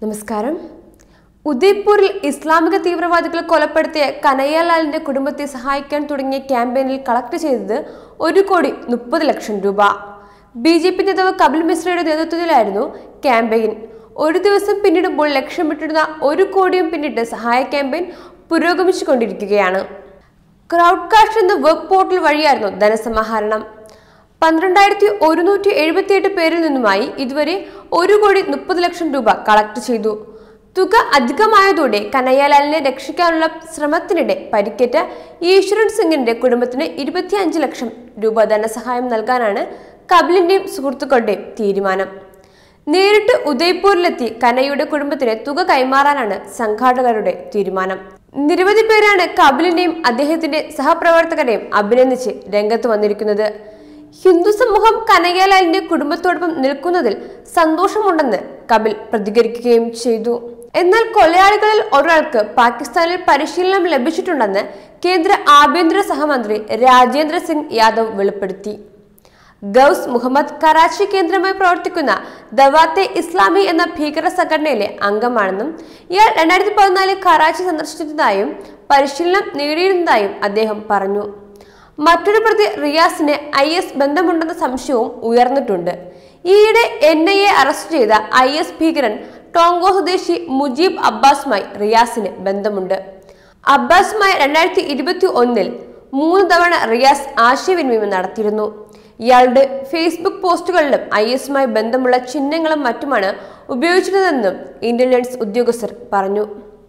നമസ്കാരം ഉദയ്പൂരിൽ ഇസ്ലാമിക തീവ്രവാദികൾ കൊലപ്പെടുത്തിയ കനയ്യലാലിന്റെ കുടുംബത്തെ സഹായിക്കാൻ തുടങ്ങിയ ക്യാമ്പയിനിൽ കളക്ട് ചെയ്തത് ഒരു കോടി മുപ്പത് ലക്ഷം രൂപ ബി ജെ പി നേതാവ് കപിൽ മിശ്രയുടെ നേതൃത്വത്തിലായിരുന്നു ക്യാമ്പയിൻ ഒരു ദിവസം പിന്നിടുമ്പോൾ ലക്ഷ്യമിട്ടിരുന്ന ഒരു കോടിയും പിന്നിട്ട് സഹായ ക്യാമ്പയിൻ പുരോഗമിച്ചുകൊണ്ടിരിക്കുകയാണ് ക്രൗഡ് കാഷ് എന്ന വെബ് പോർട്ടൽ വഴിയായിരുന്നു ധനസമാഹരണം പന്ത്രണ്ടായിരത്തി ഒരുന്നൂറ്റി എഴുപത്തിയെട്ട് പേരിൽ നിന്നുമായി ഇതുവരെ ഒരു കോടി മുപ്പത് ലക്ഷം രൂപ കളക്ട് ചെയ്തു തുക അധികമായതോടെ കനയ്യാലാലിനെ രക്ഷിക്കാനുള്ള ശ്രമത്തിനിടെ പരിക്കേറ്റ ഈശ്വരൻ സിംഗിന്റെ കുടുംബത്തിന് ഇരുപത്തിയഞ്ച് ലക്ഷം രൂപ ധനസഹായം നൽകാനാണ് കപിലിന്റെയും സുഹൃത്തുക്കളുടെയും തീരുമാനം നേരിട്ട് ഉദയ്പൂരിലെത്തി കനയ്യയുടെ കുടുംബത്തിന് തുക കൈമാറാനാണ് സംഘാടകരുടെ തീരുമാനം നിരവധി പേരാണ് കപിലിന്റെയും അദ്ദേഹത്തിന്റെ സഹപ്രവർത്തകരെയും അഭിനന്ദിച്ച് രംഗത്ത് വന്നിരിക്കുന്നത് ഹിന്ദു സമൂഹം കനയ്യലാലിന്റെ കുടുംബത്തോടൊപ്പം നിൽക്കുന്നതിൽ സന്തോഷമുണ്ടെന്ന് കപിൽ പ്രതികരിക്കുകയും ചെയ്തു എന്നാൽ കൊലയാളികളിൽ ഒരാൾക്ക് പാകിസ്ഥാനിൽ പരിശീലനം ലഭിച്ചിട്ടുണ്ടെന്ന് കേന്ദ്ര ആഭ്യന്തര സഹമന്ത്രി രാജേന്ദ്ര സിംഗ് യാദവ് വെളിപ്പെടുത്തി ഗൌസ് മുഹമ്മദ് കറാച്ചി കേന്ദ്രമായി പ്രവർത്തിക്കുന്ന ദവാത്തെ ഇസ്ലാമി എന്ന ഭീകര സംഘടനയിലെ അംഗമാണെന്നും ഇയാൾ രണ്ടായിരത്തി പതിനാലിൽ കറാച്ചി സന്ദർശിച്ചതായും പരിശീലനം നേടിയിരുന്നതായും അദ്ദേഹം പറഞ്ഞു മറ്റൊരു പ്രതി റിയാസിന് ഐ എസ് ബന്ധമുണ്ടെന്ന സംശയവും ഉയർന്നിട്ടുണ്ട് ഈയിടെ എൻ ഐ എ അറസ്റ്റ് ചെയ്ത ഐ എസ് ഭീകരൻ ടോങ്കോ സ്വദേശി മുജീബ് അബ്ബാസുമായി റിയാസിന് ബന്ധമുണ്ട് അബ്ബാസുമായി രണ്ടായിരത്തി ഇരുപത്തി ഒന്നിൽ മൂന്ന് തവണ റിയാസ് ആശയവിനിമയം നടത്തിയിരുന്നു ഇയാളുടെ ഫേസ്ബുക്ക് പോസ്റ്റുകളിലും ഐ എസുമായി ബന്ധമുള്ള ചിഹ്നങ്ങളും മറ്റുമാണ് ഉപയോഗിച്ചിരുന്നതെന്നും ഇന്റലിജൻസ് ഉദ്യോഗസ്ഥർ പറഞ്ഞു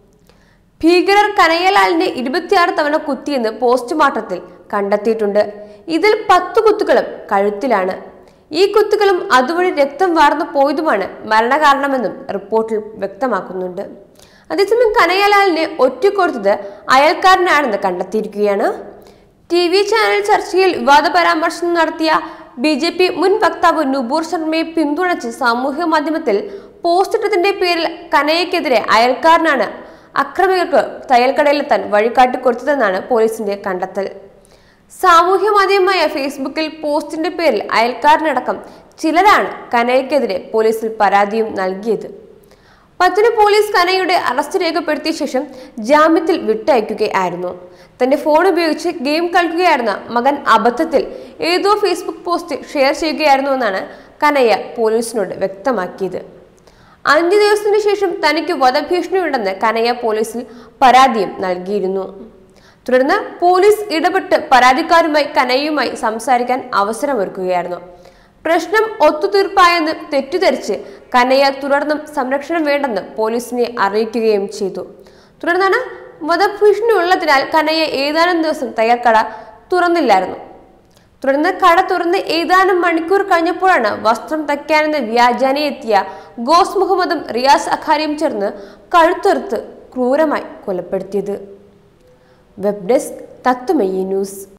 ഭീകരർ കനയ്യലാലിനെ ഇരുപത്തിയാറ് തവണ കുത്തിയെന്ന് പോസ്റ്റ്മോർട്ടത്തിൽ കണ്ടെത്തിയിട്ടുണ്ട് ഇതിൽ പത്ത് കുത്തുകളും കഴുത്തിലാണ് ഈ കുത്തുകളും അതുവഴി രക്തം വാർന്നു പോയതുമാണ് മരണകാരണമെന്നും റിപ്പോർട്ടിൽ വ്യക്തമാക്കുന്നുണ്ട് അതേസമയം കനയ്യലാലിനെ ഒറ്റക്കൊടുത്തത് അയൽക്കാരനാണെന്ന് കണ്ടെത്തിയിരിക്കുകയാണ് ടി വി ചാനൽ ചർച്ചയിൽ വിവാദ പരാമർശം നടത്തിയ ബി ജെ പി മുൻ വക്താവ് നുപൂർ ശർമ്മയെ പിന്തുണച്ച് സാമൂഹ്യ മാധ്യമത്തിൽ പോസ്റ്റ് ഇട്ടതിന്റെ പേരിൽ കനയ്യക്കെതിരെ അയൽക്കാരനാണ് അക്രമികൾക്ക് തയ്യൽക്കടയിലെത്താൻ വഴികാട്ടി കൊടുത്തതെന്നാണ് പോലീസിന്റെ കണ്ടെത്തൽ സാമൂഹ്യ മാധ്യമമായ ഫേസ്ബുക്കിൽ പോസ്റ്റിന്റെ പേരിൽ അയൽക്കാരനടക്കം ചിലരാണ് കനയ്യക്കെതിരെ പോലീസിൽ പരാതിയും നൽകിയത് പത്തിന് പോലീസ് കനയുടെ അറസ്റ്റ് രേഖപ്പെടുത്തിയ ശേഷം ജാമ്യത്തിൽ വിട്ടയക്കുകയായിരുന്നു തന്റെ ഫോൺ ഉപയോഗിച്ച് ഗെയിം കളിക്കുകയായിരുന്ന മകൻ അബദ്ധത്തിൽ ഏതോ ഫേസ്ബുക്ക് പോസ്റ്റ് ഷെയർ ചെയ്യുകയായിരുന്നുവെന്നാണ് കനയ്യ പോലീസിനോട് വ്യക്തമാക്കിയത് അഞ്ചു ദിവസത്തിനു ശേഷം തനിക്ക് വധഭീഷണിയുണ്ടെന്ന് കനയ്യ പോലീസിൽ പരാതിയും നൽകിയിരുന്നു തുടർന്ന് പോലീസ് ഇടപെട്ട് പരാതിക്കാരുമായി കനയ്യുമായി സംസാരിക്കാൻ അവസരമൊരുക്കുകയായിരുന്നു പ്രശ്നം ഒത്തുതീർപ്പായെന്ന് തെറ്റിദ്ധരിച്ച് കനയ്യ തുടർന്നും സംരക്ഷണം വേണ്ടെന്ന് പോലീസിനെ അറിയിക്കുകയും ചെയ്തു തുടർന്നാണ് വധഭീഷണി ഉള്ളതിനാൽ കനയ്യ ഏതാനും ദിവസം തയ്യാർക്കട തുറന്നില്ലായിരുന്നു തുടർന്ന് കട തുറന്ന് ഏതാനും മണിക്കൂർ കഴിഞ്ഞപ്പോഴാണ് വസ്ത്രം തയ്ക്കാനെന്ന് വ്യാജാനെ എത്തിയ ഗോസ് മുഹമ്മദും റിയാസ് അഖാരിയും ചേർന്ന് കഴുത്തെറുത്ത് ക്രൂരമായി കൊലപ്പെടുത്തിയത് വെബ് ഡെസ്ക് തത്വമയി ന്യൂസ്